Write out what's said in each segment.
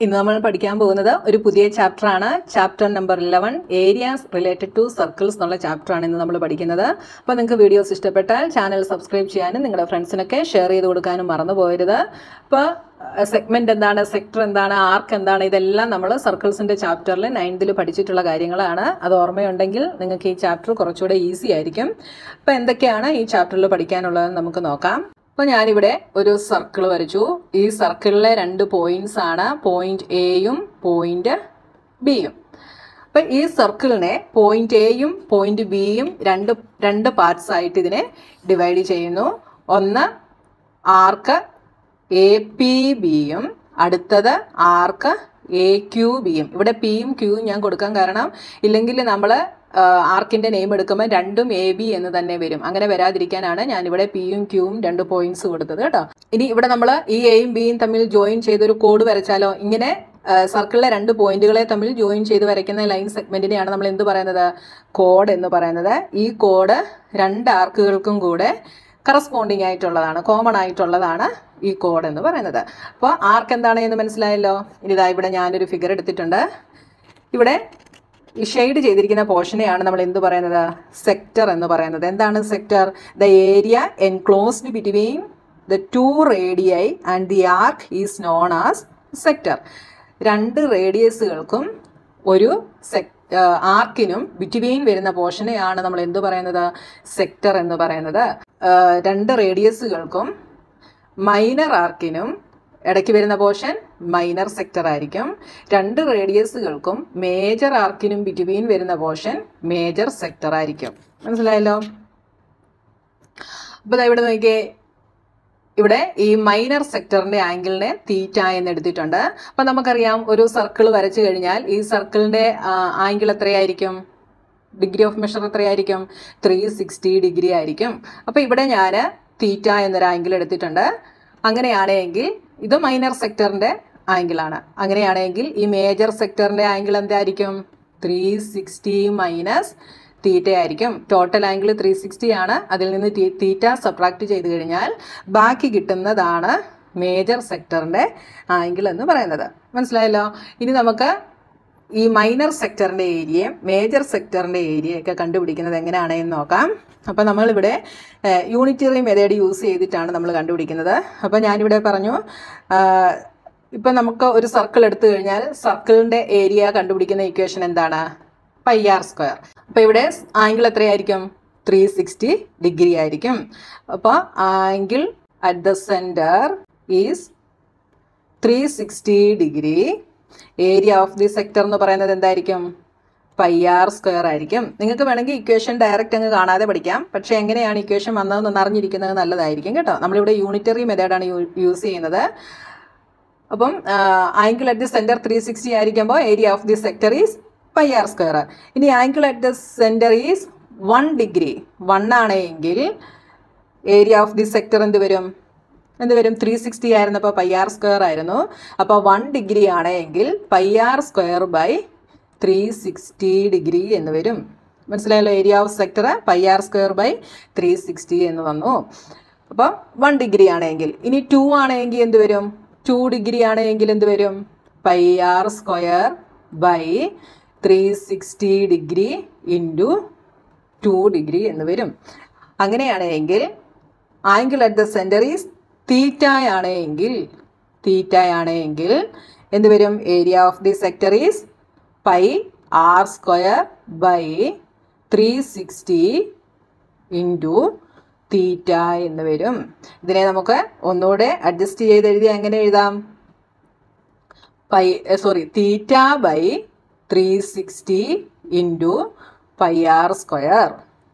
ഇന്ന് നമ്മൾ പഠിക്കാൻ പോകുന്നത് ഒരു പുതിയ ചാപ്റ്റർ ആണ് chapter number eleven areas related to circles എന്നുള്ള ചാപ്റ്റർ ആണ് ഇന്ന് നമ്മൾ പഠിക്കുന്നത് അപ്പോൾ നിങ്ങൾക്ക് വീഡിയോസ് ഇഷ്ടപ്പെട്ടാൽ ചാനൽ സബ്സ്ക്രൈബ് ചെയ്യാനും നിങ്ങളുടെ ഫ്രണ്ട്സിനൊക്കെ ഷെയർ ചെയ്ത് കൊടുക്കാനും മറന്നു പോകരുത് അപ്പോൾ സെഗ്മെന്റ് എന്താണ് സെക്ടർ എന്താണ് ആർക്ക് എന്താണ് ഇതെല്ലാം നമ്മൾ സർക്കിൾസിന്റെ ചാപ്റ്ററിൽ നയൻത്തിൽ പഠിച്ചിട്ടുള്ള കാര്യങ്ങളാണ് അത് ഓർമ്മയുണ്ടെങ്കിൽ നിങ്ങൾക്ക് ഈ ചാപ്റ്റർ കുറച്ചുകൂടെ ഈസി ആയിരിക്കും അപ്പോൾ എന്തൊക്കെയാണ് ഈ ചാപ്റ്ററിൽ പഠിക്കാനുള്ളതെന്ന് നമുക്ക് നോക്കാം അപ്പോൾ ഞാനിവിടെ ഒരു സർക്കിൾ വരച്ചു ഈ സർക്കിളിലെ രണ്ട് പോയിന്റ്സ് ആണ് പോയിന്റ് എയും പോയിന്റ് ബിയും അപ്പം ഈ സർക്കിളിനെ പോയിന്റ് എയും പോയിന്റ് ബിയും രണ്ട് രണ്ട് പാർട്സ് ആയിട്ട് ഇതിനെ ഡിവൈഡ് ചെയ്യുന്നു ഒന്ന് ആർക്ക് എ പി ബിയും അടുത്തത് ആർക്ക് എ ക്യു ബിയും ഇവിടെ പിയും ക്യൂയും ഞാൻ കൊടുക്കാൻ കാരണം ഇല്ലെങ്കിൽ നമ്മൾ ആർക്കിന്റെ നെയിം എടുക്കുമ്പോൾ രണ്ടും എ ബി എന്ന് തന്നെ വരും അങ്ങനെ വരാതിരിക്കാനാണ് ഞാനിവിടെ പിയും ക്യൂവും രണ്ട് പോയിന്റ്സ് കൊടുത്തത് കേട്ടോ ഇനി ഇവിടെ നമ്മൾ ഈ എയും ബിയും തമ്മിൽ ജോയിൻ ചെയ്തൊരു കോഡ് വരച്ചാലോ ഇങ്ങനെ സർക്കിളിലെ രണ്ട് പോയിന്റുകളെ തമ്മിൽ ജോയിൻ ചെയ്ത് വരയ്ക്കുന്ന ലൈൻ സെഗ്മെന്റിനെയാണ് നമ്മൾ എന്ത് പറയുന്നത് കോഡ് എന്ന് പറയുന്നത് ഈ കോഡ് രണ്ട് ആർക്കുകൾക്കും കൂടെ കറസ്പോണ്ടിങ് ആയിട്ടുള്ളതാണ് കോമൺ ആയിട്ടുള്ളതാണ് ഈ കോഡ് എന്ന് പറയുന്നത് അപ്പോൾ ആർക്ക് എന്താണ് എന്ന് മനസ്സിലായല്ലോ ഇനി ഇതാ ഇവിടെ ഞാനൊരു ഫിഗർ എടുത്തിട്ടുണ്ട് ഇവിടെ ഈ ഷെയ്ഡ് ചെയ്തിരിക്കുന്ന പോർഷനെയാണ് നമ്മൾ എന്ത് പറയുന്നത് സെക്ടർ എന്ന് പറയുന്നത് എന്താണ് sector the area enclosed between the two radii and the arc is known as sector രണ്ട് റേഡിയസുകൾക്കും ഒരു സെക് ആർക്കിനും ബിറ്റ്വീൻ വരുന്ന പോർഷനെയാണ് നമ്മൾ എന്ത് പറയുന്നത് സെക്ടർ എന്ന് പറയുന്നത് രണ്ട് റേഡിയസുകൾക്കും മൈനർ ആർക്കിനും ഇടയ്ക്ക് വരുന്ന പോർഷൻ മൈനർ സെക്ടർ ആയിരിക്കും രണ്ട് റേഡിയസുകൾക്കും മേജർ ആർക്കിനും ബിറ്റ്വീൻ വരുന്ന പോർഷൻ മേജർ സെക്ടർ ആയിരിക്കും മനസ്സിലായല്ലോ അപ്പോൾ ദാ ഇവിടെ നോക്കിയേ ഇവിടെ ഈ മൈനർ സെക്ടറിന്റെ ആംഗിളിനെ തീറ്റ എന്ന് എടുത്തിട്ടുണ്ട് അപ്പം നമുക്കറിയാം ഒരു സർക്കിൾ വരച്ചു കഴിഞ്ഞാൽ ഈ സർക്കിളിന്റെ ആംഗിൾ എത്രയായിരിക്കും ഡിഗ്രി ഓഫ് മെഷർ എത്രയായിരിക്കും ത്രീ സിക്സ്റ്റി ഡിഗ്രി ആയിരിക്കും അപ്പോൾ ഇവിടെ ഞാൻ തീറ്റ എന്നൊരു ആംഗിൾ എടുത്തിട്ടുണ്ട് അങ്ങനെയാണെങ്കിൽ ഇത് മൈനർ സെക്ടറിന്റെ ആംഗിളാണ് അങ്ങനെയാണെങ്കിൽ ഈ മേജർ സെക്ടറിന്റെ ആംഗിൾ എന്തായിരിക്കും ത്രീ സിക്സ്റ്റി മൈനസ് തീറ്റ ആയിരിക്കും ടോട്ടൽ ആംഗിൾ ത്രീ സിക്സ്റ്റി ആണ് അതിൽ നിന്ന് തീറ്റ സബ്ട്രാക്ട് ചെയ്ത് കഴിഞ്ഞാൽ ബാക്കി കിട്ടുന്നതാണ് മേജർ സെക്ടറിന്റെ ആംഗിൾ എന്ന് പറയുന്നത് മനസ്സിലായല്ലോ ഇനി നമുക്ക് ഈ മൈനർ സെക്ടറിന്റെ ഏരിയയും മേജർ സെക്ടറിന്റെ ഏരിയയൊക്കെ കണ്ടുപിടിക്കുന്നത് എങ്ങനെയാണ് എന്ന് നോക്കാം അപ്പോൾ നമ്മളിവിടെ യൂണിറ്ററി മെത്തേഡ് യൂസ് ചെയ്തിട്ടാണ് നമ്മൾ കണ്ടുപിടിക്കുന്നത് അപ്പോൾ ഞാനിവിടെ പറഞ്ഞു ഇപ്പം നമുക്ക് ഒരു സർക്കിൾ എടുത്തു കഴിഞ്ഞാൽ സർക്കിളിന്റെ ഏരിയ കണ്ടുപിടിക്കുന്ന ഇക്വേഷൻ എന്താണ് പൈ ആർ സ്ക്വയർ അപ്പോൾ ഇവിടെ ആംഗിൾ എത്രയായിരിക്കും ത്രീ സിക്സ്റ്റി ഡിഗ്രി ആയിരിക്കും അപ്പോൾ angle at the centre is three sixty degree area of the sector എന്ന് പറയുന്നത് എന്തായിരിക്കും പൈ ആർ സ്ക്വയർ ആയിരിക്കും നിങ്ങൾക്ക് വേണമെങ്കിൽ ഇക്വേഷൻ ഡയറക്റ്റ് അങ്ങ് കാണാതെ പഠിക്കാം പക്ഷേ എങ്ങനെയാണ് ഇക്വേഷൻ വന്നതെന്ന് അറിഞ്ഞിരിക്കുന്നത് നല്ലതായിരിക്കും കേട്ടോ നമ്മളിവിടെ യൂണിറ്ററി മെത്തേഡാണ് യൂസ് ചെയ്യുന്നത് അപ്പം angle at the centre three sixty ആയിരിക്കുമ്പോൾ area of the sector is pi R square ഇനി angle at the centre is one degree one ആണെങ്കിൽ ഏരിയ ഓഫ് ദി സെക്ടർ എന്ത് വരും എന്ത് വരും ത്രീ സിക്സ്റ്റി ആയിരുന്നപ്പോൾ പൈ ആർ സ്ക്വയർ ആയിരുന്നു അപ്പോൾ വൺ ഡിഗ്രി ആണെങ്കിൽ pi R square by three sixty degree എന്ന് വരും മനസ്സിലായല്ലോ area of sector pi R square by three sixty എന്ന് വന്നു അപ്പോൾ വൺ ഡിഗ്രി ആണെങ്കിൽ ഇനി ടു ആണെങ്കിൽ എന്ത് വരും ടു ഡിഗ്രി ആണെങ്കിൽ എന്ത് വരും pi R square by three sixty degree into two degree എന്ന് വരും അങ്ങനെയാണെങ്കിൽ angle at the centre is തീറ്റയാണെങ്കിൽ തീറ്റയാണെങ്കിൽ എന്ത് വരും area of the sector is pi R square by three sixty into theta എന്ന് വരും ഇതിനെ നമുക്ക് ഒന്നുകൂടെ അഡ്ജസ്റ്റ് ചെയ്ത് എഴുതി എങ്ങനെ എഴുതാം pi sorry theta by three sixty into pi R square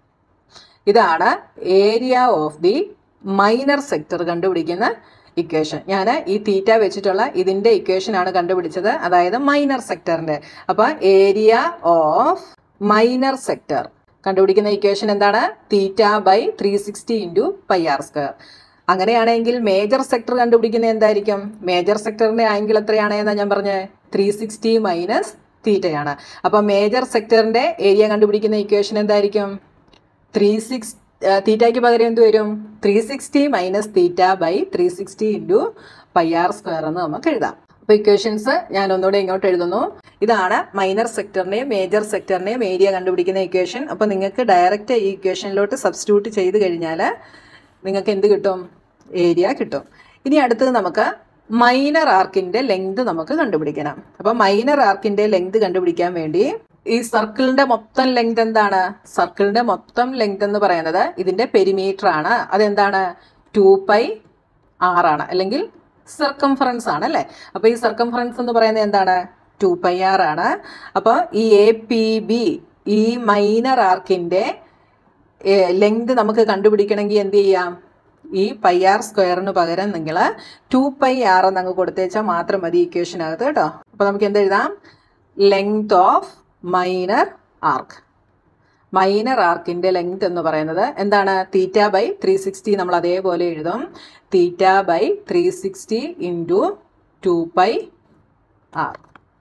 ഇതാണ് area of the minor sector കണ്ടുപിടിക്കുന്ന ഇക്വേഷൻ ഞാൻ ഈ തീറ്റ വെച്ചിട്ടുള്ള ഇതിൻ്റെ ഇക്വേഷനാണ് കണ്ടുപിടിച്ചത് അതായത് മൈനർ സെക്ടറിൻ്റെ അപ്പോൾ ഏരിയ ഓഫ് മൈനർ സെക്ടർ കണ്ടുപിടിക്കുന്ന ഇക്വേഷൻ എന്താണ് theta by three sixty into pi R square അങ്ങനെയാണെങ്കിൽ മേജർ സെക്ടർ കണ്ടുപിടിക്കുന്നത് എന്തായിരിക്കും മേജർ സെക്ടറിന്റെ ആംഗിൾ എത്രയാണ് എന്നാണ് ഞാൻ പറഞ്ഞത് ത്രീ സിക്സ്റ്റി മൈനസ് തീറ്റയാണ് അപ്പം മേജർ സെക്ടറിന്റെ ഏരിയ കണ്ടുപിടിക്കുന്ന ഇക്വേഷൻ എന്തായിരിക്കും ത്രീ സിക്സ് തീറ്റയ്ക്ക് പകരം എന്ത് വരും three sixty minus theta by three sixty into pi R square എന്ന് നമുക്ക് എഴുതാം അപ്പോൾ ഇക്വേഷൻസ് ഞാൻ ഒന്നുകൂടെ ഇങ്ങോട്ട് എഴുതുന്നു ഇതാണ് മൈനർ സെക്ടറിനെയും മേജർ സെക്ടറിനെയും ഏരിയ കണ്ടുപിടിക്കുന്ന ഇക്വേഷൻ അപ്പോൾ നിങ്ങൾക്ക് ഡയറക്റ്റ് ഈ ഇക്വേഷനിലോട്ട് സബ്സ്റ്റിറ്റ്യൂട്ട് ചെയ്ത് കഴിഞ്ഞാൽ നിങ്ങൾക്ക് എന്ത് കിട്ടും ഏരിയ കിട്ടും ഇനി അടുത്തത് നമുക്ക് മൈനർ ആർക്കിന്റെ ലെങ്ത് നമുക്ക് കണ്ടുപിടിക്കണം അപ്പോൾ മൈനർ ആർക്കിന്റെ ലെങ്ത് കണ്ടുപിടിക്കാൻ വേണ്ടി ഈ സർക്കിളിന്റെ മൊത്തം ലെങ്ത് എന്താണ് സർക്കിളിന്റെ മൊത്തം ലെങ്ത് എന്ന് പറയുന്നത് ഇതിന്റെ പെരിമീറ്റർ ആണ് അതെന്താണ് ടു പൈ ആറാണ് അല്ലെങ്കിൽ സർക്കംഫറൻസ് ആണ് അല്ലേ അപ്പോൾ ഈ സർക്കംഫറൻസ് എന്ന് പറയുന്നത് എന്താണ് ടു പൈ ആർ ആണ് അപ്പോൾ ഈ എ പി ബി ഈ മൈനർ ആർക്കിന്റെ ലെങ്ത് നമുക്ക് കണ്ടുപിടിക്കണമെങ്കിൽ എന്ത് ചെയ്യാം ഈ പൈ ആർ സ്ക്വയറിന് പകരം നിങ്ങൾ ടു പൈ ആർ എന്ന് അങ്ങ് കൊടുത്തേച്ചാൽ മാത്രം മതി ഇക്വേഷനകത്ത് കേട്ടോ അപ്പോൾ നമുക്ക് എന്ത് എഴുതാം length of minor arc minor ആർക്കിന്റെ ലെങ്ത് എന്ന് പറയുന്നത് എന്താണ് തീറ്റ ബൈ ത്രീ സിക്സ്റ്റി നമ്മൾ അതേപോലെ എഴുതും theta by three sixty into two pi r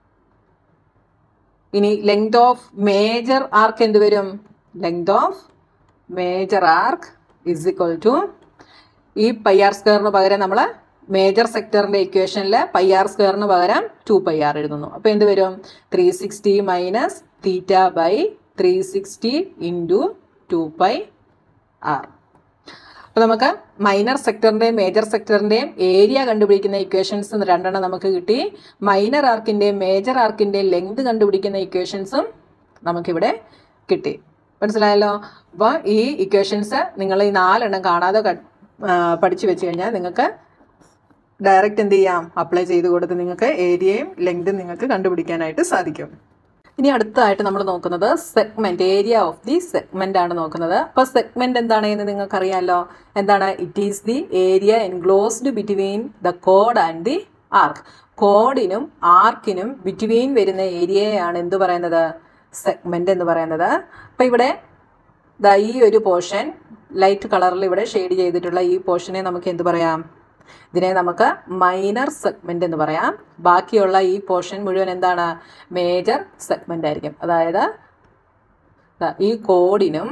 ഇനി ലെങ്ത് ഓഫ് മേജർ ആർക്ക് എന്ത് വരും length of major arc is equal to ഈ പൈ ആർ സ്ക്വയറിന് പകരം നമ്മൾ മേജർ സെക്ടറിന്റെ ഇക്വേഷനിൽ പൈ ആർ സ്ക്വയറിന് പകരം ടു പൈ ആർ എഴുതുന്നു അപ്പോൾ എന്ത് വരും three sixty minus theta by three sixty into two pi r അപ്പോൾ നമുക്ക് മൈനർ സെക്ടറിൻ്റെയും മേജർ സെക്ടറിൻ്റെയും ഏരിയ കണ്ടുപിടിക്കുന്ന ഇക്വേഷൻസ് രണ്ടെണ്ണം നമുക്ക് കിട്ടി മൈനർ ആർക്കിൻ്റെയും മേജർ ആർക്കിൻ്റെയും ലെങ്ത് കണ്ടുപിടിക്കുന്ന ഇക്വേഷൻസും നമുക്കിവിടെ കിട്ടി മനസ്സിലായല്ലോ അപ്പോൾ ഈ ഇക്വേഷൻസ് നിങ്ങൾ ഈ നാലെണ്ണം കാണാതെ ക- ആ, പഠിച്ചു വെച്ച് കഴിഞ്ഞാൽ നിങ്ങൾക്ക് ഡയറക്റ്റ് എന്ത് ചെയ്യാം അപ്ലൈ ചെയ്ത് കൊടുത്ത് നിങ്ങൾക്ക് ഏരിയയും ലെങ്തും നിങ്ങൾക്ക് കണ്ടുപിടിക്കാനായിട്ട് സാധിക്കും ഇനി അടുത്തതായിട്ട് നമ്മൾ നോക്കുന്നത് segment area of the segment ആണ് നോക്കുന്നത് അപ്പോൾ സെഗ്മെന്റ് എന്താണ് എന്ന് നിങ്ങൾക്ക് അറിയാമല്ലോ എന്താണ് it is the area enclosed between the കോഡ് ആൻഡ് ദി ആർക്ക് കോഡിനും ആർക്കിനും ബിറ്റ്വീൻ വരുന്ന ഏരിയയാണ് എന്ത് പറയുന്നത് സെഗ്മെന്റ് എന്ന് പറയുന്നത് അപ്പോൾ ഇവിടെ ദാ ഈ ഒരു പോർഷൻ ലൈറ്റ് കളറിൽ ഇവിടെ ഷെയ്ഡ് ചെയ്തിട്ടുള്ള ഈ പോർഷനെ നമുക്ക് എന്ത് പറയാം ഇതിനെ നമുക്ക് മൈനർ സെഗ്മെന്റ് എന്ന് പറയാം ബാക്കിയുള്ള ഈ പോർഷൻ മുഴുവൻ എന്താണ് മേജർ സെഗ്മെന്റ് ആയിരിക്കും അതായത് ദാ ഈ കോഡിനും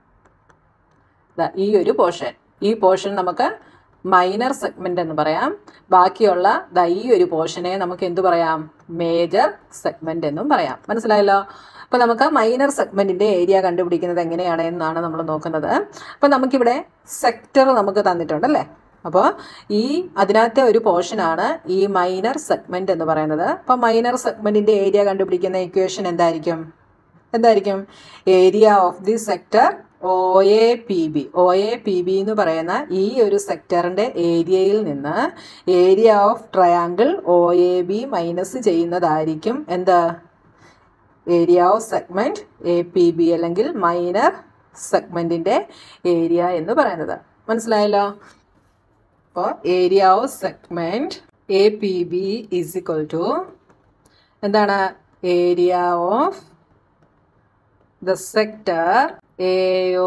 ദാ ഈ ഒരു പോർഷൻ ഈ പോർഷൻ നമുക്ക് മൈനർ സെഗ്മെന്റ് എന്ന് പറയാം ബാക്കിയുള്ള ദാ ഈ ഒരു പോർഷനെ നമുക്ക് എന്ത് പറയാം മേജർ സെഗ്മെന്റ് എന്നും പറയാം മനസ്സിലായല്ലോ അപ്പോൾ നമുക്ക് മൈനർ സെഗ്മെന്റിന്റെ ഏരിയ കണ്ടുപിടിക്കുന്നത് എങ്ങനെയാണ് എന്നാണ് നമ്മൾ നോക്കുന്നത് അപ്പോൾ നമുക്കിവിടെ സെക്ടർ നമുക്ക് തന്നിട്ടുണ്ട് അല്ലേ അപ്പോൾ ഈ അതിനകത്തെ ഒരു പോർഷനാണ് ഈ മൈനർ സെഗ്മെന്റ് എന്ന് പറയുന്നത് അപ്പോൾ മൈനർ സെഗ്മെന്റിന്റെ ഏരിയ കണ്ടുപിടിക്കുന്ന ഇക്വേഷൻ എന്തായിരിക്കും എന്തായിരിക്കും area of the sector O A P B O A P B എന്ന് പറയുന്ന ഈ ഒരു സെക്ടറിന്റെ ഏരിയയിൽ നിന്ന് area of triangle O A B minus ചെയ്യുന്നതായിരിക്കും എന്താ area of segment A P B അല്ലെങ്കിൽ മൈനർ സെഗ്മെന്റിന്റെ ഏരിയ എന്ന് പറയുന്നത് മനസ്സിലായല്ലോ അപ്പോൾ area of segment A P B is equal to എന്താണ് area of the sector A O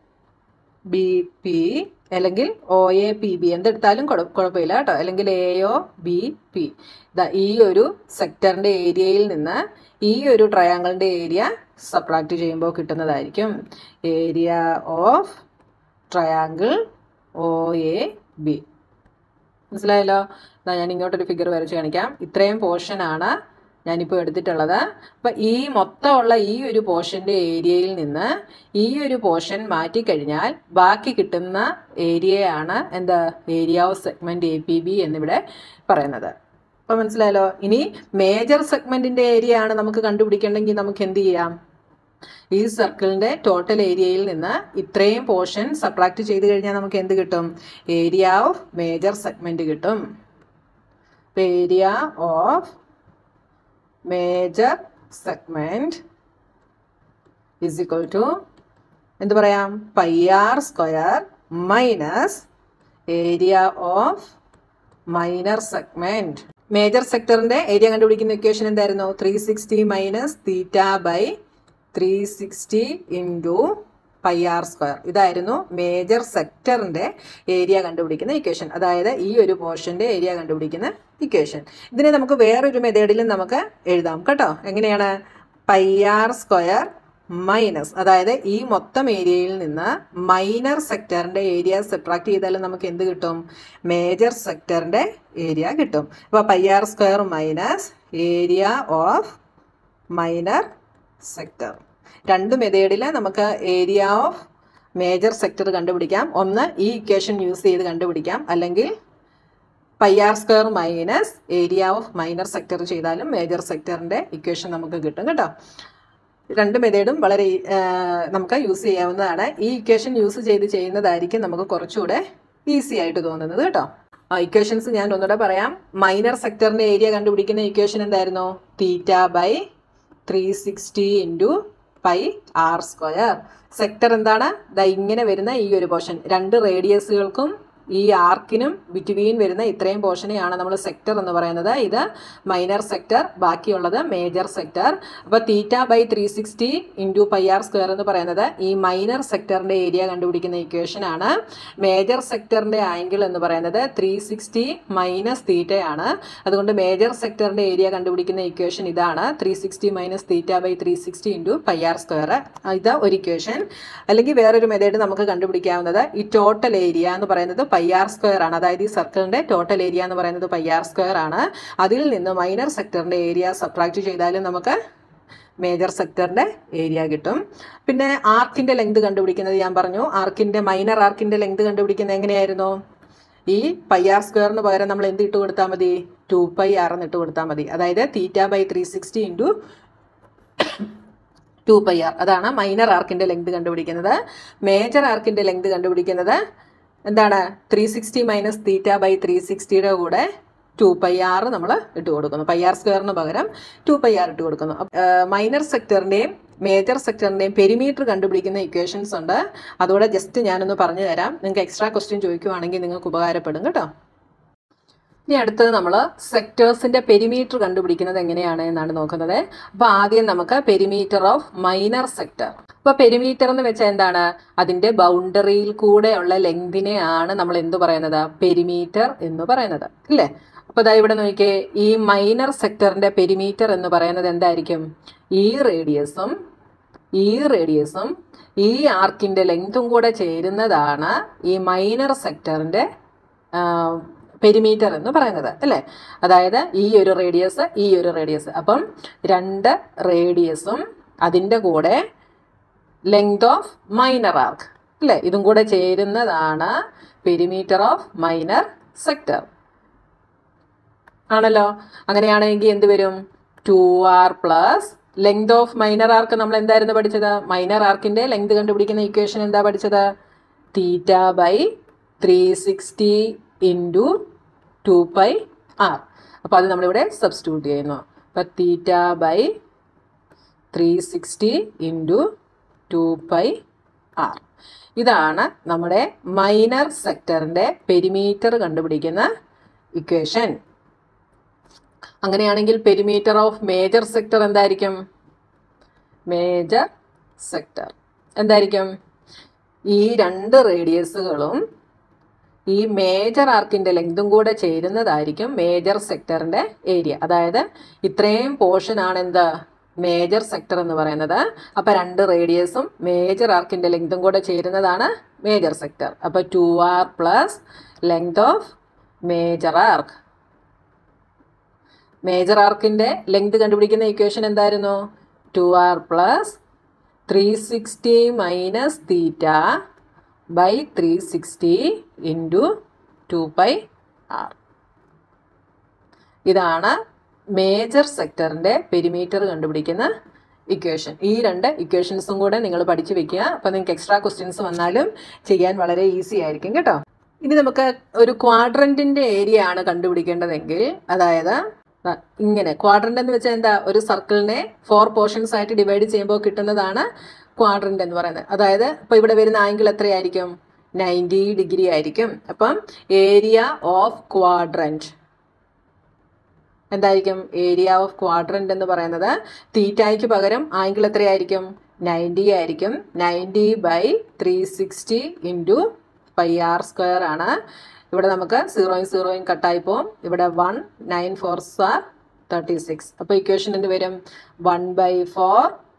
B P അല്ലെങ്കിൽ ഒ എ പി ബി എന്തെടുത്താലും കുഴ- കുഴപ്പമില്ല കേട്ടോ അല്ലെങ്കിൽ എ ഒ ബി പി ഈ ഒരു സെക്ടറിന്റെ ഏരിയയിൽ നിന്ന് ഈ ഒരു ട്രയാങ്കിളിന്റെ ഏരിയ സബ്ട്രാക്ട് ചെയ്യുമ്പോൾ കിട്ടുന്നതായിരിക്കും area of triangle O A B മനസ്സിലായല്ലോ ദാ ഞാൻ ഇങ്ങോട്ടൊരു ഫിഗർ വരച്ച് കാണിക്കാം ഇത്രയും പോർഷൻ ആണ് ഞാനിപ്പോൾ എടുത്തിട്ടുള്ളത് അപ്പം ഈ മൊത്തമുള്ള ഈ ഒരു പോർഷൻ്റെ ഏരിയയിൽ നിന്ന് ഈ ഒരു പോർഷൻ മാറ്റിക്കഴിഞ്ഞാൽ ബാക്കി കിട്ടുന്ന ഏരിയയാണ് എന്താ area of segment A P B എന്നിവിടെ പറയുന്നത് അപ്പം മനസ്സിലായല്ലോ ഇനി മേജർ സെഗ്മെന്റിന്റെ ഏരിയ ആണ് നമുക്ക് കണ്ടുപിടിക്കേണ്ടെങ്കിൽ നമുക്ക് എന്ത് ചെയ്യാം ഈ സർക്കിളിന്റെ ടോട്ടൽ ഏരിയയിൽ നിന്ന് ഇത്രയും പോർഷൻ സബ്ട്രാക്ട് ചെയ്ത് കഴിഞ്ഞാൽ നമുക്ക് എന്ത് കിട്ടും ഏരിയ ഓഫ് മേജർ സെഗ്മെന്റ് കിട്ടും area of major segment is equal to എന്ത് പറയാം pi R square minus area of minor segment major സെക്ടറിന്റെ ഏരിയ കണ്ടുപിടിക്കുന്ന ഇക്വേഷൻ എന്തായിരുന്നു three sixty minus theta by three sixty into pi R square ഇതായിരുന്നു major സെക്ടറിന്റെ area കണ്ടുപിടിക്കുന്ന equation അതായത് ഈ ഒരു പോർഷന്റെ ഏരിയ കണ്ടുപിടിക്കുന്ന ഇക്വേഷൻ ഇതിനെ നമുക്ക് വേറൊരു മെത്തേഡിലും നമുക്ക് എഴുതാം കേട്ടോ എങ്ങനെയാണ് പൈ ആർ സ്ക്വയർ മൈനസ് അതായത് ഈ മൊത്തം ഏരിയയിൽ നിന്ന് മൈനർ സെക്ടറിന്റെ ഏരിയ സെപ്രാക്ട് ചെയ്താൽ നമുക്ക് എന്ത് കിട്ടും മേജർ സെക്ടറിന്റെ ഏരിയ കിട്ടും അപ്പോൾ pi R square minus area of minor sector രണ്ട് മെത്തേഡിൽ നമുക്ക് ഏരിയ ഓഫ് മേജർ സെക്ടർ കണ്ടുപിടിക്കാം ഒന്ന് ഈ ഇക്വേഷൻ യൂസ് ചെയ്ത് കണ്ടുപിടിക്കാം അല്ലെങ്കിൽ pi R square minus area of minor sector ചെയ്താലും മേജർ സെക്ടറിന്റെ ഇക്വേഷൻ നമുക്ക് കിട്ടും കേട്ടോ രണ്ട് മെത്തേഡും വളരെ ആ, നമുക്ക് യൂസ് ചെയ്യാവുന്നതാണ് ഈ ഇക്വേഷൻ യൂസ് ചെയ്ത് ചെയ്യുന്നതായിരിക്കും നമുക്ക് കുറച്ചുകൂടെ ഈസി ആയിട്ട് തോന്നുന്നത് കേട്ടോ ആ ഇക്വേഷൻസ് ഞാൻ ഒന്നുകൂടെ പറയാം മൈനർ സെക്ടറിന്റെ ഏരിയ കണ്ടുപിടിക്കുന്ന ഇക്വേഷൻ എന്തായിരുന്നു theta by three sixty into pi R square sector എന്താണ് ദാ ഇങ്ങനെ വരുന്ന ഈ ഒരു പോർഷൻ രണ്ട് റേഡിയസുകൾക്കും ഈ ആർക്കിനും ബിറ്റ്വീൻ വരുന്ന ഇത്രയും പോർഷനെയാണ് നമ്മൾ സെക്ടർ എന്ന് പറയുന്നത് ഇത് മൈനർ സെക്ടർ ബാക്കിയുള്ളത് മേജർ സെക്ടർ അപ്പോൾ theta by three sixty into pi R square എന്ന് പറയുന്നത് ഈ മൈനർ സെക്ടറിന്റെ ഏരിയ കണ്ടുപിടിക്കുന്ന ഇക്വേഷൻ ആണ് മേജർ സെക്ടറിന്റെ ആംഗിൾ എന്ന് പറയുന്നത് ത്രീ സിക്സ്റ്റി മൈനസ് തീറ്റയാണ് അതുകൊണ്ട് മേജർ സെക്ടറിന്റെ ഏരിയ കണ്ടുപിടിക്കുന്ന ഇക്വേഷൻ ഇതാണ് three sixty minus theta by three sixty into pi R square ഇത് ഒരു ഇക്വേഷൻ അല്ലെങ്കിൽ വേറൊരു മെത്തേഡ് നമുക്ക് കണ്ടുപിടിക്കാവുന്നത് ഈ ടോട്ടൽ ഏരിയ എന്ന് പറയുന്നത് പൈ ആർ സ്ക്വയർ ആണ് അതായത് ഈ സർക്കിളിന്റെ ടോട്ടൽ ഏരിയ എന്ന് പറയുന്നത് പൈ ആർ സ്ക്വയർ ആണ് അതിൽ നിന്ന് മൈനർ സെക്ടറിന്റെ ഏരിയ സബ്ട്രാക്ട് ചെയ്താലും നമുക്ക് മേജർ സെക്ടറിന്റെ ഏരിയ കിട്ടും പിന്നെ ആർക്കിന്റെ ലെങ്ത് കണ്ടുപിടിക്കുന്നത് ഞാൻ പറഞ്ഞു ആർക്കിന്റെ മൈനർ ആർക്കിന്റെ ലെങ്ത് കണ്ടുപിടിക്കുന്നത് എങ്ങനെയായിരുന്നു ഈ പൈ ആർ സ്ക്വയറിന് പകരം നമ്മൾ എന്ത് ഇട്ട് കൊടുത്താൽ മതി ടു പൈ ആർ എന്ന് ഇട്ട് കൊടുത്താൽ മതി അതായത് theta by three sixty into two pi r അതാണ് മൈനർ ആർക്കിന്റെ ലെങ്ത് കണ്ടുപിടിക്കുന്നത് മേജർ ആർക്കിന്റെ ലെങ്ത് കണ്ടുപിടിക്കുന്നത് എന്താണ് three sixty minus theta by three സിക്സ്റ്റിയുടെ കൂടെ ടു പൈ ആർ നമ്മൾ ഇട്ട് കൊടുക്കുന്നു പൈ ആർ സ്ക്വയറിന് പകരം ടു പൈ ആർ ഇട്ട് കൊടുക്കുന്നു മൈനർ സെക്ടറിന്റെയും മേജർ സെക്ടറിന്റെയും പെരിമീറ്റർ കണ്ടുപിടിക്കുന്ന ഇക്വേഷൻസ് ഉണ്ട് അതുകൂടെ ജസ്റ്റ് ഞാനൊന്ന് പറഞ്ഞു തരാം നിങ്ങൾക്ക് എക്സ്ട്രാ ക്വസ്റ്റ്യൻ ചോദിക്കുവാണെങ്കിൽ നിങ്ങൾക്ക് ഉപകാരപ്പെടും കേട്ടോ ഇനി അടുത്തത് നമ്മൾ സെക്ടേഴ്സിന്റെ പെരിമീറ്റർ കണ്ടുപിടിക്കുന്നത് എങ്ങനെയാണ് എന്നാണ് നോക്കുന്നത് അപ്പോൾ ആദ്യം നമുക്ക് പെരിമീറ്റർ ഓഫ് മൈനർ സെക്ടർ അപ്പോൾ പെരിമീറ്റർ എന്ന് വെച്ചാൽ എന്താണ് അതിന്റെ ബൗണ്ടറിയിൽ കൂടെയുള്ള ലെങ്തിനെയാണ് നമ്മൾ എന്ത് പറയുന്നത് പെരിമീറ്റർ എന്ന് പറയുന്നത് അല്ലേ അപ്പോൾ ഇതാ ഇവിടെ നോക്കിയേ ഈ മൈനർ സെക്ടറിന്റെ പെരിമീറ്റർ എന്ന് പറയുന്നത് എന്തായിരിക്കും ഈ റേഡിയസും ഈ റേഡിയസും ഈ ആർക്കിന്റെ ലെങ്തും കൂടെ ചേരുന്നതാണ് ഈ മൈനർ സെക്ടറിന്റെ പെരിമീറ്റർ എന്ന് പറയുന്നത് അല്ലേ അതായത് ഈ ഒരു റേഡിയസ് ഈ ഒരു റേഡിയസ് അപ്പം രണ്ട് റേഡിയസും അതിൻ്റെ കൂടെ ലെങ്ത് ഓഫ് മൈനർ ആർക്ക് അല്ലേ ഇതും കൂടെ ചേരുന്നതാണ് പെരിമീറ്റർ ഓഫ് മൈനർ സെക്ടർ ആണല്ലോ അങ്ങനെയാണെങ്കിൽ എന്ത് വരും two r plus length of minor arc നമ്മൾ എന്തായിരുന്നു പഠിച്ചത് മൈനർ ആർക്കിന്റെ ലെങ്ത് കണ്ടുപിടിക്കുന്ന ഇക്വേഷൻ എന്താ പഠിച്ചത് theta by three sixty into two pi r അപ്പോൾ അത് നമ്മളിവിടെ സബ്സ്റ്റിറ്റ്യൂട്ട് ചെയ്യുന്നു അപ്പം theta by three sixty into two pi r ഇതാണ് നമ്മുടെ മൈനർ സെക്ടറിൻ്റെ പെരിമീറ്റർ കണ്ടുപിടിക്കുന്ന ഇക്വേഷൻ അങ്ങനെയാണെങ്കിൽ പെരിമീറ്റർ ഓഫ് മേജർ സെക്ടർ എന്തായിരിക്കും മേജർ സെക്ടർ എന്തായിരിക്കും ഈ രണ്ട് റേഡിയസുകളും ഈ മേജർ ആർക്കിന്റെ ലെങ്തും കൂടെ ചേരുന്നതായിരിക്കും മേജർ സെക്ടറിന്റെ ഏരിയ അതായത് ഇത്രയും പോർഷൻ ആണ് എന്ത് മേജർ സെക്ടർ എന്ന് പറയുന്നത് അപ്പൊ രണ്ട് റേഡിയസും മേജർ ആർക്കിന്റെ ലെങ്തും കൂടെ ചേരുന്നതാണ് മേജർ സെക്ടർ അപ്പൊ two r plus length of major arc major ആർക്കിന്റെ ലെങ്ത് കണ്ടുപിടിക്കുന്ന ഇക്വേഷൻ എന്തായിരുന്നു two r plus three sixty minus theta by three sixty into two pi r ഇതാണ് മേജർ സെക്ടറിന്റെ പെരിമീറ്റർ കണ്ടുപിടിക്കുന്ന ഇക്വേഷൻ ഈ രണ്ട് ഇക്വേഷൻസും കൂടെ നിങ്ങൾ പഠിച്ചു വെക്കുക അപ്പോൾ നിങ്ങൾക്ക് എക്സ്ട്രാ ക്വസ്റ്റ്യൻസ് വന്നാലും ചെയ്യാൻ വളരെ ഈസി ആയിരിക്കും കേട്ടോ ഇനി നമുക്ക് ഒരു ക്വാഡ്രന്റിന്റെ ഏരിയ ആണ് കണ്ടുപിടിക്കേണ്ടതെങ്കിൽ അതായത് ദാ ഇങ്ങനെ ക്വാഡ്രന്റ് എന്ന് വെച്ചാൽ എന്താ ഒരു സർക്കിളിനെ ഫോർ പോർഷൻസ് ആയിട്ട് ഡിവൈഡ് ചെയ്യുമ്പോൾ കിട്ടുന്നതാണ് ക്വാഡ്രന്റ് എന്ന് പറയുന്നത് അതായത് ഇപ്പോൾ ഇവിടെ വരുന്ന ആംഗിൾ എത്രയായിരിക്കും നയൻറ്റി ഡിഗ്രി ആയിരിക്കും അപ്പം ഏരിയ ഓഫ് ക്വാഡ്രന്റ് എന്തായിരിക്കും ഏരിയ ഓഫ് ക്വാഡ്രന്റ് എന്ന് പറയുന്നത് തീറ്റായ്ക്ക് പകരം ആംഗിൾ എത്രയായിരിക്കും നയൻറ്റി ആയിരിക്കും ninety by three sixty into pi R square ആണ് ഇവിടെ നമുക്ക് സീറോയും സീറോയും കട്ടായി പോകും ഇവിടെ one nine four are thirty six അപ്പോൾ ഇക്വേഷൻ എന്ത് വരും one by four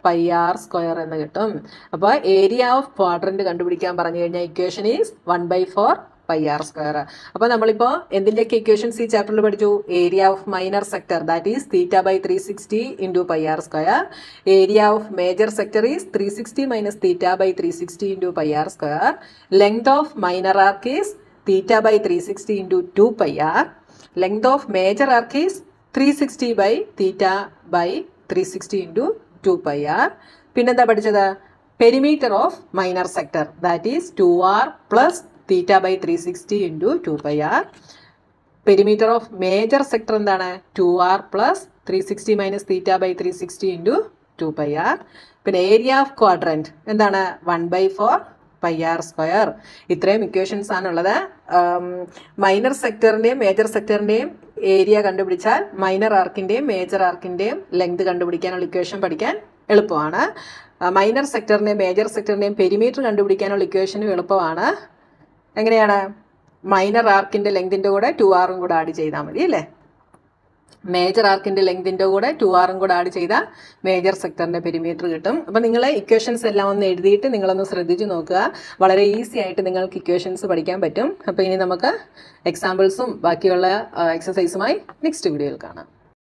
pi R square എന്ന് കിട്ടും അപ്പോൾ ഏരിയ ഓഫ് ക്വാഡ്രന്റ് കണ്ടുപിടിക്കാൻ പറഞ്ഞു കഴിഞ്ഞാൽ equation is one by four pi R square അപ്പോൾ നമ്മളിപ്പോൾ എന്തിൻ്റെയൊക്കെ ഇക്വേഷൻസ് ഈ ചാപ്റ്ററിൽ പഠിച്ചു area of minor sector that is theta by three sixty into pi R square area of major sector is three sixty minus theta by three sixty into pi R square length of minor arc is theta by three sixty into two pi r length of major arc is three sixty by theta by three sixty into two pi r പിന്നെന്താ പഠിച്ചത് perimeter of minor sector that is two r plus theta by three sixty into two pi r perimeter of major sector എന്താണ് two r plus three sixty minus theta by three sixty into two pi r പിന്നെ area of quadrant എന്താണ് one by four pi R square ഇത്രയും equations ആണുള്ളത് minor സെക്ടറിൻ്റെയും major സെക്ടറിൻ്റെയും area കണ്ടുപിടിച്ചാൽ minor ആർക്കിൻ്റെയും major ആർക്കിൻ്റെയും ലെങ്ത് കണ്ടുപിടിക്കാനുള്ള ഇക്വേഷൻ പഠിക്കാൻ എളുപ്പമാണ് മൈനർ സെക്ടറിൻ്റെയും മേജർ സെക്ടറിൻ്റെയും പെരിമീറ്റർ കണ്ടുപിടിക്കാനുള്ള ഇക്വേഷനും എളുപ്പമാണ് എങ്ങനെയാണ് മൈനർ ആർക്കിൻ്റെ ലെങ്തിൻ്റെ കൂടെ ടു ആറും കൂടെ ആഡ് ചെയ്താൽ മതി അല്ലേ മേജർ ആർക്കിൻ്റെ ലെങ്തിൻ്റെ കൂടെ ടു ആറും കൂടെ ആഡ് ചെയ്താൽ മേജർ സെക്ടറിൻ്റെ പെരിമീറ്റർ കിട്ടും അപ്പം നിങ്ങൾ ഇക്വേഷൻസ് എല്ലാം ഒന്ന് എഴുതിയിട്ട് നിങ്ങളൊന്ന് ശ്രദ്ധിച്ച് നോക്കുക വളരെ ഈസി ആയിട്ട് നിങ്ങൾക്ക് ഇക്വേഷൻസ് പഠിക്കാൻ പറ്റും അപ്പോൾ ഇനി നമുക്ക് എക്സാമ്പിൾസും ബാക്കിയുള്ള എക്സസൈസുമായി നെക്സ്റ്റ് വീഡിയോയിൽ കാണാം